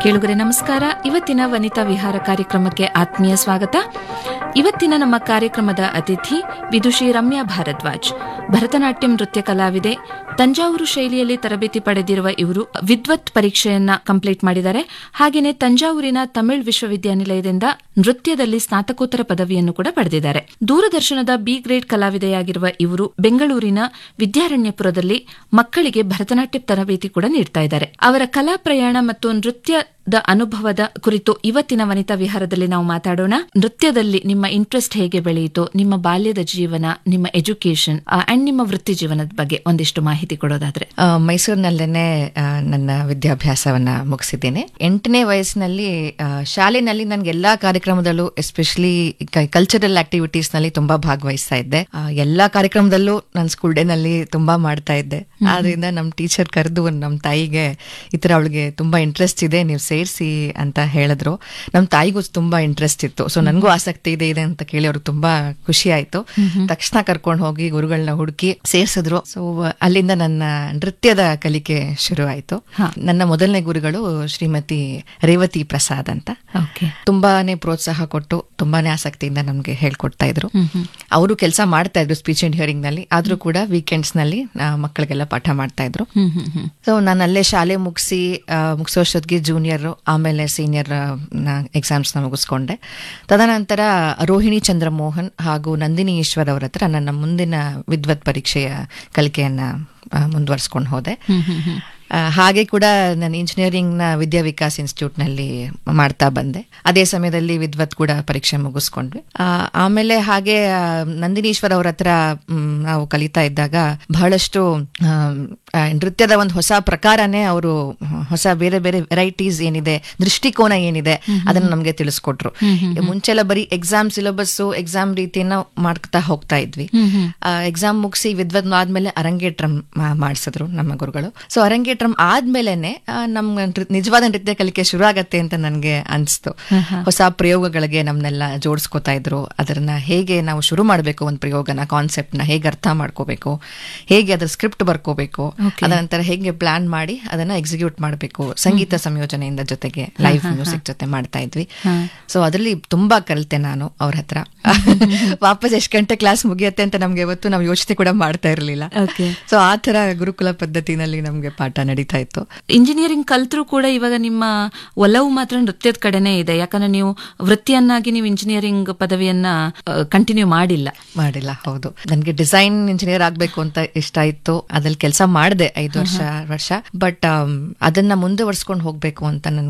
ಕೇಳುಗರೆ ನಮಸ್ಕಾರ ಇವತ್ತಿನ ವನಿತಾ ವಿಹಾರ ಕಾರ್ಯಕ್ರಮಕ್ಕೆ ಆತ್ಮೀಯ ಸ್ವಾಗತ ಇವತ್ತಿನ ನಮ್ಮ ಕಾರ್ಯಕ್ರಮದ ಅತಿಥಿ ವಿದುಷಿ ರಮ್ಯಾ ಭಾರದ್ವಾಜ್ ಭರತನಾಟ್ಯಂ ನೃತ್ಯ ಕಲಾವಿದೆ ತಂಜಾವೂರು ಶೈಲಿಯಲ್ಲಿ ತರಬೇತಿ ಪಡೆದಿರುವ ಇವರು ವಿದ್ವತ್ ಪರೀಕ್ಷೆಯನ್ನ ಕಂಪ್ಲೀಟ್ ಮಾಡಿದ್ದಾರೆ ಹಾಗೆಯೇ ತಂಜಾವೂರಿನ ತಮಿಳ್ ವಿಶ್ವವಿದ್ಯಾನಿಲಯದಿಂದ ನೃತ್ಯದಲ್ಲಿ ಸ್ನಾತಕೋತ್ತರ ಪದವಿಯನ್ನು ಕೂಡ ಪಡೆದಿದ್ದಾರೆ ದೂರದರ್ಶನದ ಬಿ ಗ್ರೇಡ್ ಕಲಾವಿದೆಯಾಗಿರುವ ಇವರು ಬೆಂಗಳೂರಿನ ವಿದ್ಯಾರಣ್ಯಪುರದಲ್ಲಿ ಮಕ್ಕಳಿಗೆ ಭರತನಾಟ್ಯ ತರಬೇತಿ ಕೂಡ ನೀಡ್ತಾ ಇದ್ದಾರೆ ಅವರ ಕಲಾ ಪ್ರಯಾಣ ಮತ್ತು ನೃತ್ಯದ ಅನುಭವದ ಕುರಿತು ಇವತ್ತಿನ ವನಿತಾ ವಿಹಾರದಲ್ಲಿ ನಾವು ಮಾತಾಡೋಣ ನೃತ್ಯದಲ್ಲಿ ನಿಮ್ಮ ಇಂಟ್ರೆಸ್ಟ್ ಹೇಗೆ ಬೆಳೆಯಿತು ನಿಮ್ಮ ಬಾಲ್ಯದ ಜೀವನ ನಿಮ್ಮ ಎಜುಕೇಶನ್ ಅಂಡ್ ನಿಮ್ಮ ವೃತ್ತಿ ಜೀವನದ ಬಗ್ಗೆ ಒಂದಿಷ್ಟು ಮಾಹಿತಿ ಕೊಡೋದಾದ್ರೆ ಆ, ಮೈಸೂರಿನಲ್ಲೇನೆ ಆ, ನನ್ನ ವಿದ್ಯಾಭ್ಯಾಸವನ್ನ ಮುಗಿಸಿದ್ದೇನೆ ಎಂಟನೇ ವಯಸ್ಸಿನಲ್ಲಿ ಆ, ಶಾಲೆನಲ್ಲಿ ನನ್ಗೆ ಎಲ್ಲಾ ಕಾರ್ಯಕ್ರಮದಲ್ಲೂ ಎಸ್ಪೆಷಲಿ ಕಲ್ಚರಲ್ ಆಕ್ಟಿವಿಟೀಸ್ ನಲ್ಲಿ ತುಂಬಾ ಭಾಗವಹಿಸ್ತಾ ಇದ್ದೆ ಆ, ಎಲ್ಲಾ ಕಾರ್ಯಕ್ರಮದಲ್ಲೂ ನನ್ನ ಸ್ಕೂಲ್ ಡೇ ನಲ್ಲಿ ತುಂಬಾ ಮಾಡ್ತಾ ಇದ್ದೆ ಆದ್ರಿಂದ ನಮ್ ಟೀಚರ್ ಕರೆದು ನಮ್ ತಾಯಿಗೆ ಈ ತರ ಅವಳಿಗೆ ತುಂಬಾ ಇಂಟ್ರೆಸ್ಟ್ ಇದೆ ನೀವು ಸೇರಿಸಿ ಅಂತ ಹೇಳಿದ್ರು ನಮ್ ತಾಯಿಗೂ ತುಂಬಾ ಇಂಟ್ರೆಸ್ಟ್ ಇತ್ತು ಸೊ ನನಗೂ ಆಸಕ್ತಿ ಇದೆ ಇದೆ ಅಂತ ಕೇಳಿ ಅವ್ರಿಗೆ ತುಂಬಾ ಖುಷಿ ಆಯ್ತು ತಕ್ಷಣ ಕರ್ಕೊಂಡು ಹೋಗಿ ಗುರುಗಳನ್ನ ಹುಡುಕಿ ಸೇರ್ಸಿದ್ರು ಸೊ ಅಲ್ಲಿಂದ ನನ್ನ ನೃತ್ಯದ ಕಲಿಕೆ ಶುರು ಆಯ್ತು ನನ್ನ ಮೊದಲನೇ ಗುರುಗಳು ಶ್ರೀಮತಿ ರೇವತಿ ಪ್ರಸಾದ್ ಅಂತ ಓಕೆ ತುಂಬಾನೇ ಪ್ರೋತ್ಸಾಹ ಕೊಟ್ಟು ತುಂಬಾನೇ ಆಸಕ್ತಿಯಿಂದ ನಮ್ಗೆ ಹೇಳ್ಕೊಡ್ತಾ ಇದ್ರು ಅವರು ಕೆಲಸ ಮಾಡ್ತಾ ಇದ್ರು ಸ್ಪೀಚ್ ಅಂಡ್ ಹಿಯರಿಂಗ್ ನಲ್ಲಿ ಆದ್ರೂ ಕೂಡ ವೀಕೆಂಡ್ಸ್ ನಲ್ಲಿ ಆ, ಮಕ್ಕಳಿಗೆಲ್ಲ ಪಾಠ ಮಾಡ್ತಾ ಇದ್ರು ಹ್ಮ್ ಹ್ಮ್ ಹ್ಮ್ ಸೊ ನಾನು ಅಲ್ಲೇ ಶಾಲೆ ಮುಗಿಸಿ ಮುಗಿಸೋಷ್ಟೊತ್ತಿಗೆ ಜೂನಿಯರ್ ಆಮೇಲೆ ಸೀನಿಯರ್ ಎಕ್ಸಾಮ್ಸ್ ನ ಮುಗಿಸ್ಕೊಂಡೆ ತದನಂತರ ರೋಹಿಣಿ ಚಂದ್ರಮೋಹನ್ ಹಾಗೂ ನಂದಿನಿ ಈಶ್ವರ್ ಅವರ ಹತ್ರ ನನ್ನ ಮುಂದಿನ ವಿದ್ವತ್ ಪರೀಕ್ಷೆಯ ಕಲಿಕೆಯನ್ನ ಮುಂದುವರ್ಸ್ಕೊಂಡು ಹೋದೆ ಆ, ಹಾಗೆ ಕೂಡ ನಾನು ಇಂಜಿನಿಯರಿಂಗ್ ನ ವಿದ್ಯಾ ವಿಕಾಸ್ ಇನ್ಸ್ಟಿಟ್ಯೂಟ್ ನಲ್ಲಿ ಮಾಡ್ತಾ ಬಂದೆ ಅದೇ ಸಮಯದಲ್ಲಿ ವಿದ್ವತ್ ಕೂಡ ಪರೀಕ್ಷೆ ಮುಗಿಸ್ಕೊಂಡ್ವಿ ಆ, ಆಮೇಲೆ ಹಾಗೆ ಆ, ನಂದಿನೀಶ್ವರ್ ಅವ್ರ ಹತ್ರ ಮ್, ನಾವು ಕಲಿತಾ ಇದ್ದಾಗ ಬಹಳಷ್ಟು ಆಮ್, ಆ, ನೃತ್ಯದ ಒಂದು ಹೊಸ ಪ್ರಕಾರನೇ ಅವರು ಹೊಸ ಬೇರೆ ಬೇರೆ ವೆರೈಟೀಸ್ ಏನಿದೆ ದೃಷ್ಟಿಕೋನ ಏನಿದೆ ಅದನ್ನ ನಮ್ಗೆ ತಿಳಿಸ್ಕೊಟ್ರು ಮುಂಚೆಲ್ಲ ಬರೀ ಎಕ್ಸಾಮ್ ಸಿಲೆಬಸ್ ಎಕ್ಸಾಮ್ ರೀತಿಯನ್ನ ಮಾಡ್ತಾ ಹೋಗ್ತಾ ಇದ್ವಿ ಎಕ್ಸಾಮ್ ಮುಗಿಸಿ ವಿದ್ವತ್ ಆದ್ಮೇಲೆ ಅರಂಗೇಟ್ರಂ ಮಾಡಿಸಿದ್ರು ನಮ್ಮ ಗುರುಗಳು ಸೊ ಅರಂಗೇಟ್ರಂ ಆದ್ಮೇಲೆನೆ ಆ, ನಮ್ ನೃ- ನಿಜವಾದ ನೃತ್ಯ ಕಲಿಕೆ ಶುರು ಆಗತ್ತೆ ಅಂತ ನನ್ಗೆ ಅನ್ಸ್ತು ಹೊಸ ಪ್ರಯೋಗಗಳಿಗೆ ನಮ್ನೆಲ್ಲ ಜೋಡಿಸ್ಕೊತಾ ಇದ್ರು ಅದನ್ನ ಹೇಗೆ ನಾವು ಶುರು ಮಾಡಬೇಕು ಒಂದು ಪ್ರಯೋಗನ ಕಾನ್ಸೆಪ್ಟ್ ನ ಹೇಗೆ ಅರ್ಥ ಮಾಡ್ಕೋಬೇಕು ಹೇಗೆ ಅದ್ರ ಸ್ಕ್ರಿಪ್ಟ್ ಬರ್ಕೋಬೇಕು ಅದ ನಂತರ ಹೇಗೆ ಪ್ಲಾನ್ ಮಾಡಿ ಅದನ್ನ ಎಕ್ಸಿಕ್ಯೂಟ್ ಮಾಡಬೇಕು ಸಂಗೀತ ಸಂಯೋಜನೆಯಿಂದ ಜೊತೆಗೆ ಲೈವ್ ಮ್ಯೂಸಿಕ್ ಜೊತೆ ಮಾಡ್ತಾ ಇದ್ವಿ ಸೊ ಅದರಲ್ಲಿ ತುಂಬಾ ಕಲಿತೆ ನಾನು ಅವ್ರ ಹತ್ರ ವಾಪಸ್ ಎಷ್ಟು ಗಂಟೆ ಕ್ಲಾಸ್ ಮುಗಿಯತ್ತೆ ಅಂತ ನಮ್ಗೆ ಇವತ್ತು ನಾವು ಯೋಚನೆ ಕೂಡ ಮಾಡ್ತಾ ಇರಲಿಲ್ಲ ಓಕೆ ಸೊ ಆ ತರ ಗುರುಕುಲ ಪದ್ಧತಿನಲ್ಲಿ ನಮ್ಗೆ ಪಾಠ ನಡೀತಾ ಇತ್ತು ಇಂಜಿನಿಯರಿಂಗ್ ಕಲ್ತ್ರೂ ಕೂಡ ಇವಾಗ ನಿಮ್ಮ ಒಲವು ಮಾತ್ರ ನೃತ್ಯದ ಕಡೆನೇ ಇದೆ ಯಾಕಂದ್ರೆ ನೀವು ವೃತ್ತಿಯನ್ನಾಗಿ ನೀವು ಇಂಜಿನಿಯರಿಂಗ್ ಪದವಿಯನ್ನ ಕಂಟಿನ್ಯೂ ಮಾಡಿಲ್ಲ ಮಾಡಿಲ್ಲ ಹೌದು ನನ್ಗೆ ಡಿಸೈನ್ ಇಂಜಿನಿಯರ್ ಆಗ್ಬೇಕು ಅಂತ ಇಷ್ಟ ಇತ್ತು ಅದ್ರಲ್ಲಿ ಕೆಲಸ ಮಾಡಿದೆ ಐದು ವರ್ಷ ವರ್ಷ ಬಟ್ ಅದನ್ನ ಮುಂದುವರ್ಸ್ಕೊಂಡು ಹೋಗ್ಬೇಕು ಅಂತ ನನ್ಗೆ